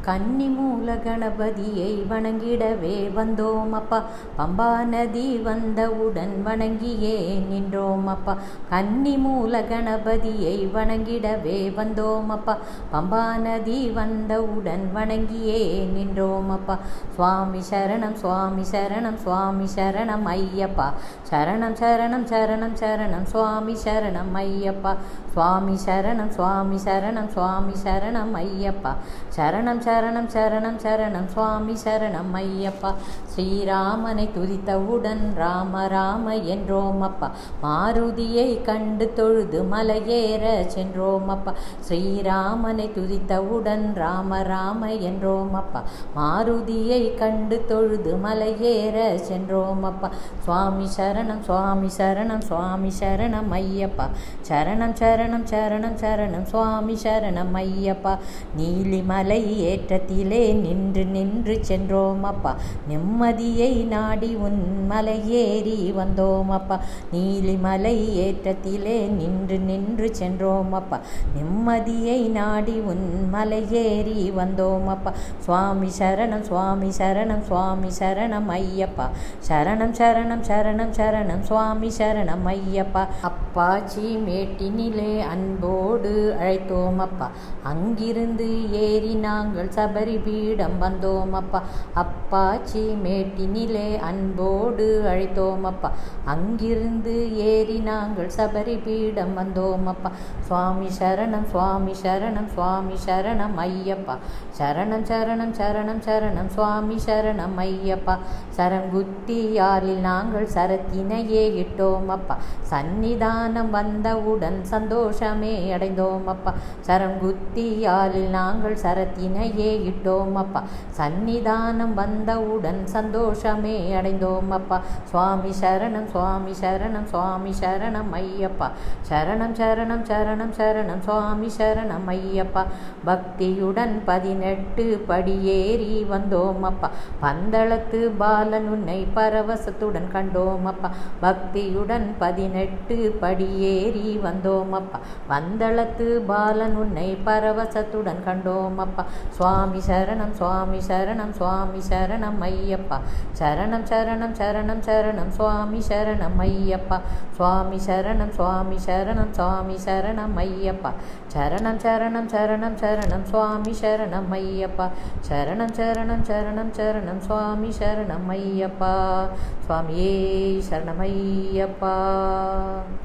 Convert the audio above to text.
கன்னிமூல கணபதியை வணங்கிடவே வந்தோம் அப்பா பம்பா நதி வந்தவுடன் வணங்கியே நின்றோம் அப்பா கன்னிமூல கணபதியை வணங்கிடவே வந்தோம் அப்பா பம்பா நதி வந்தவுடன் வணங்கியே நின்றோம் அப்பா சுவாமி சரணம் சுவாமி சரணம் சுவாமி சரணம் ஐயப்பா சரணம் சரணம் சரணம் சரணம் சுவாமி சரணம் ஐயப்பா சுவாமி சரணம் சுவாமி சரணம் சுவாமி சரணம் ஐயப்பா சரணம் சரணம் சரணம் சரணம் சுவாமி சரணம் ஐயப்பா ஸ்ரீராமனை துதித்தவுடன் ராம ராம என்றோம் அப்பா மாருதியை கண்டு தொழுது மலையேற சென்றோம் அப்பா ஸ்ரீராமனை துதித்தவுடன் ராம ராம என்றோம் அப்பா மாருதியை கண்டு தொழுது மலையேற சென்றோம் அப்பா சுவாமி சரணம் சுவாமி சரணம் சுவாமி சரணம் ஐயப்பா சரணம் சரணம் சரணம் சரணம் சுவாமி சரணம் ஐயப்பா நீலிமலை ஏற்றத்திலே நின்று நின்று சென்றோம் அப்பா நிம்மதியை நாடி உன் மலையேறி வந்தோம் அப்பா நீலிமலை ஏற்றத்திலே நின்று நின்று சென்றோம் அப்பா நிம்மதியை நாடி உன் மலையேறி வந்தோம் அப்பா சுவாமி சரணம் சுவாமி சரணம் சுவாமி சரணம் ஐயப்பா சரணம் சரணம் சரணம் சரணம் சுவாமி சரணம் ஐயப்பா அப்பாச்சி மேட்டினிலே அன்போடு அழைத்தோம் அப்பா அங்கிருந்து ஏறி நாங்கள் சபரி பீடம் வந்தோம் அப்பா அப்பாச்சி மேட்டினிலே அன்போடு அழைத்தோம் அப்பா அங்கிருந்து ஏறி நாங்கள் சபரி பீடம் வந்தோம் அப்பா சுவாமி சரணம் சுவாமி சரணம் சுவாமி சரணம் ஐயப்பா சரணம் சரணம் சரணம் சரணம் சுவாமி சரணம் ஐயப்பா சரங்குத்தியாலில் நாங்கள் சரத்தினையே இட்டோம் அப்பா சந்நிதானம் வந்தவுடன் சந்தோஷமே அடைந்தோம் அப்பா சரங்குத்தியாலில் நாங்கள் சரத்தினையே இட்டோம் அப்பா சந்நிதானம் வந்தவுடன் சந்தோஷமே அடைந்தோம் அப்பா சுவாமி சரணம் சுவாமி சரணம் சுவாமி சரணம் ஐயப்பா சரணம் சரணம் சரணம் சரணம் சுவாமி சரணம் ஐயப்பா பக்தியுடன் பதினெட்டு படியேறி வந்தோம் அப்பா பந்தளத்து பாலன் உன்னை பரவசத்துடன் கண்டோம் அப்பா பக்தியுடன் பதினெட்டு படியேறி வந்தோம் அப்பா பந்தளத்து பாலன் உன்னை பரவசத்துடன் கண்டோம் அப்பா சுவாமி சரணம் சுவாமி சரணம் சுவாமி சரணம் ஐயப்பா சரணம் சரணம் சரணம் சரணம் சுவாமி சரணம் ஐயப்பா சுவாமி சரணம் சுவாமி சரணம் சுவாமி சரணம் ஐயப்பா சரணம் சரணம் சரணம் சரணம் சுவாமி சரணம் ஐயப்பா சரணம் சரணம் சரணம் சரணம் சுவாமி சரணம் ஐயப்பா சுவாமியே சரணம் ஐயப்பா